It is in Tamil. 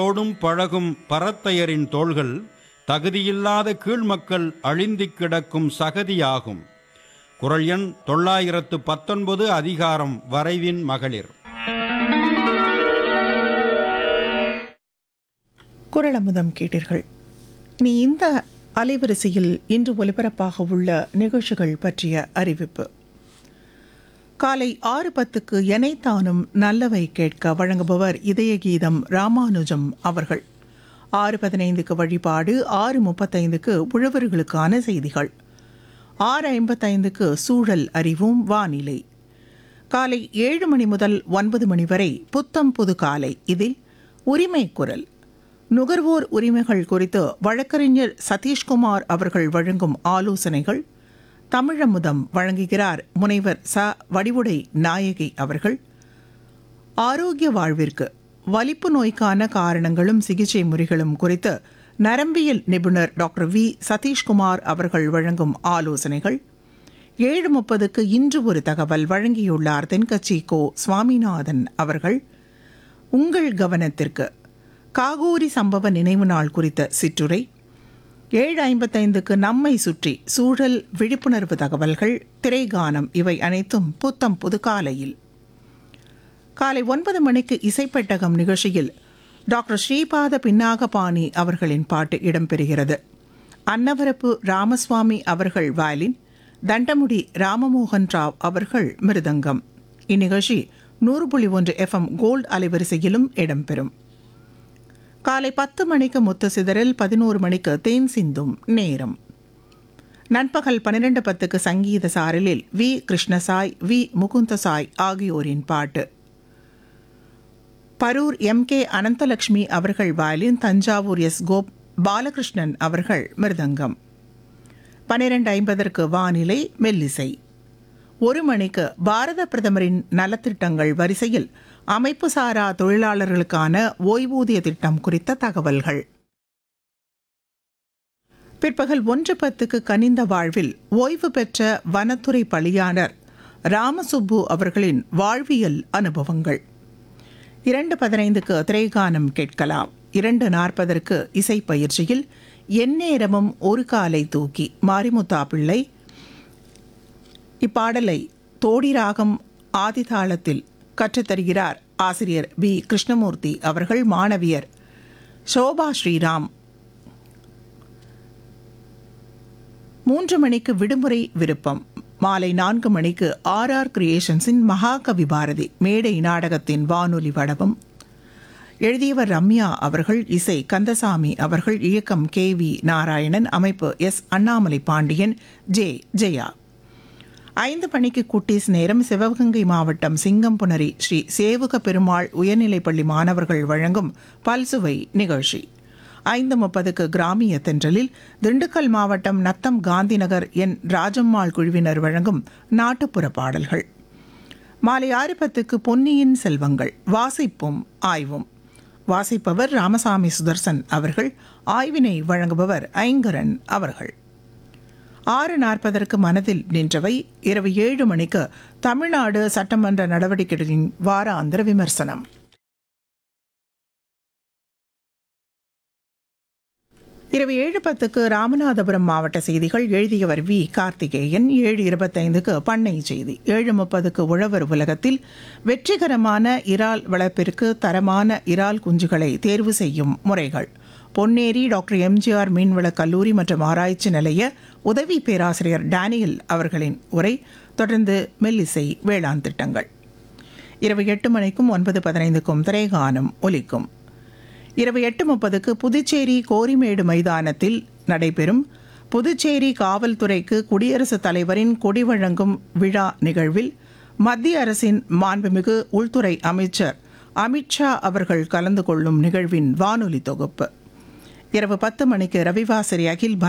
ஓடும் பழகும் பரத்தையரின் தோள்கள் தகுதியில்லாத கீழ்மக்கள் அழிந்திக் கிடக்கும் சகதியாகும் குரல் எண் தொள்ளாயிரத்து பத்தொன்பது அதிகாரம் வரைவின் மகளிர் குரலமுதம் கேட்டீர்கள் நீ இந்த அலைவரிசையில் இன்று ஒலிபரப்பாக உள்ள நிகழ்ச்சிகள் பற்றிய அறிவிப்பு காலை ஆறு பத்துக்கு எனைத்தானும் நல்லவை கேட்க வழங்குபவர் இதய கீதம் ராமானுஜம் அவர்கள் ஆறு பதினைந்துக்கு வழிபாடு ஆறு முப்பத்தைந்துக்கு உழவர்களுக்கான செய்திகள் ஆறு ஐம்பத்தைந்துக்கு சூழல் அறிவும் வானிலை காலை ஏழு மணி முதல் ஒன்பது மணி வரை புத்தம் புது காலை இதில் உரிமை குரல் நுகர்வோர் உரிமைகள் குறித்து வழக்கறிஞர் சதீஷ்குமார் அவர்கள் வழங்கும் ஆலோசனைகள் தமிழமுதம் வழங்குகிறார் முனைவர் ச வடிவுடை நாயகி அவர்கள் ஆரோக்கிய வாழ்விற்கு வலிப்பு நோய்க்கான காரணங்களும் சிகிச்சை முறைகளும் குறித்து நரம்பியல் நிபுணர் டாக்டர் வி சதீஷ்குமார் அவர்கள் வழங்கும் ஆலோசனைகள் ஏழு முப்பதுக்கு இன்று ஒரு தகவல் வழங்கியுள்ளார் தென்கட்சி கோ சுவாமிநாதன் அவர்கள் உங்கள் கவனத்திற்கு காகூரி சம்பவ நினைவு நாள் குறித்த சிற்றுரை ஏழு ஐம்பத்தைந்துக்கு நம்மை சுற்றி சூழல் விழிப்புணர்வு தகவல்கள் திரைகானம் இவை அனைத்தும் புத்தம் புது காலையில் காலை ஒன்பது மணிக்கு இசைப்பெட்டகம் நிகழ்ச்சியில் டாக்டர் ஸ்ரீபாத பின்னாகபாணி அவர்களின் பாட்டு இடம்பெறுகிறது அன்னவரப்பு ராமசுவாமி அவர்கள் வயலின் தண்டமுடி ராமமோகன் ராவ் அவர்கள் மிருதங்கம் இந்நிகழ்ச்சி நூறு புள்ளி ஒன்று எஃப்எம் கோல்டு அலைவரிசையிலும் இடம்பெறும் காலை பத்து மணிக்கு முத்து சிதறல் பதினோரு மணிக்கு தேன் சிந்தும் நேரம் நண்பகல் பன்னிரண்டு பத்துக்கு சங்கீத சாரலில் வி கிருஷ்ணசாய் வி முகுந்தசாய் ஆகியோரின் பாட்டு பரூர் எம் கே அனந்தலட்சுமி அவர்கள் வயலின் தஞ்சாவூர் எஸ் கோப் பாலகிருஷ்ணன் அவர்கள் மிருதங்கம் பன்னிரண்டு ஐம்பதற்கு வானிலை மெல்லிசை ஒரு மணிக்கு பாரத பிரதமரின் நலத்திட்டங்கள் வரிசையில் அமைப்பு சாரா தொழிலாளர்களுக்கான ஓய்வூதிய திட்டம் குறித்த தகவல்கள் பிற்பகல் ஒன்று பத்துக்கு கனிந்த வாழ்வில் ஓய்வு பெற்ற வனத்துறை பணியாளர் ராமசுப்பு அவர்களின் வாழ்வியல் அனுபவங்கள் இரண்டு பதினைந்துக்கு திரைகானம் கேட்கலாம் இரண்டு நாற்பதற்கு இசை பயிற்சியில் எந்நேரமும் ஒரு காலை தூக்கி மாரிமுத்தா பிள்ளை இப்பாடலை தோடி ராகம் ஆதிதாளத்தில் கற்றுத்தருகிறார் ஆசிரியர் பி கிருஷ்ணமூர்த்தி அவர்கள் மாணவியர் சோபா ஸ்ரீராம் மூன்று மணிக்கு விடுமுறை விருப்பம் மாலை நான்கு மணிக்கு ஆர் ஆர் கிரியேஷன்ஸின் மகாகவி பாரதி மேடை நாடகத்தின் வானொலி வடவம் எழுதியவர் ரம்யா அவர்கள் இசை கந்தசாமி அவர்கள் இயக்கம் கே வி நாராயணன் அமைப்பு எஸ் அண்ணாமலை பாண்டியன் ஜே ஜெயா ஐந்து மணிக்கு குட்டீஸ் நேரம் சிவகங்கை மாவட்டம் சிங்கம்புணரி ஸ்ரீ சேவுக பெருமாள் உயர்நிலைப்பள்ளி மாணவர்கள் வழங்கும் பல்சுவை நிகழ்ச்சி ஐந்து முப்பதுக்கு கிராமிய தென்றலில் திண்டுக்கல் மாவட்டம் நத்தம் காந்திநகர் என் ராஜம்மாள் குழுவினர் வழங்கும் நாட்டுப்புற பாடல்கள் மாலை ஆறு பத்துக்கு பொன்னியின் செல்வங்கள் வாசிப்பும் ஆய்வும் வாசிப்பவர் ராமசாமி சுதர்சன் அவர்கள் ஆய்வினை வழங்குபவர் ஐங்கரன் அவர்கள் ஆறு நாற்பதற்கு மனதில் நின்றவை இரவு ஏழு மணிக்கு தமிழ்நாடு சட்டமன்ற நடவடிக்கைகளின் வாராந்திர விமர்சனம் இரவு ஏழு பத்துக்கு ராமநாதபுரம் மாவட்ட செய்திகள் எழுதியவர் வி கார்த்திகேயன் ஏழு இருபத்தைந்துக்கு பண்ணை செய்தி ஏழு முப்பதுக்கு உழவர் உலகத்தில் வெற்றிகரமான இறால் வளர்ப்பிற்கு தரமான இறால் குஞ்சுகளை தேர்வு செய்யும் முறைகள் பொன்னேரி டாக்டர் எம்ஜிஆர் மீன்வள கல்லூரி மற்றும் ஆராய்ச்சி நிலைய உதவி பேராசிரியர் டேனியல் அவர்களின் உரை தொடர்ந்து மெல்லிசை வேளாண் திட்டங்கள் இரவு எட்டு மணிக்கும் ஒன்பது பதினைந்துக்கும் திரைகானம் ஒலிக்கும் இரவு எட்டு முப்பதுக்கு புதுச்சேரி கோரிமேடு மைதானத்தில் நடைபெறும் புதுச்சேரி காவல்துறைக்கு குடியரசுத் தலைவரின் கொடி வழங்கும் விழா நிகழ்வில் மத்திய அரசின் மாண்புமிகு உள்துறை அமைச்சர் அமித்ஷா அவர்கள் கலந்து கொள்ளும் நிகழ்வின் வானொலி தொகுப்பு இரவு பத்து மணிக்கு ரவிவாசரி அகில்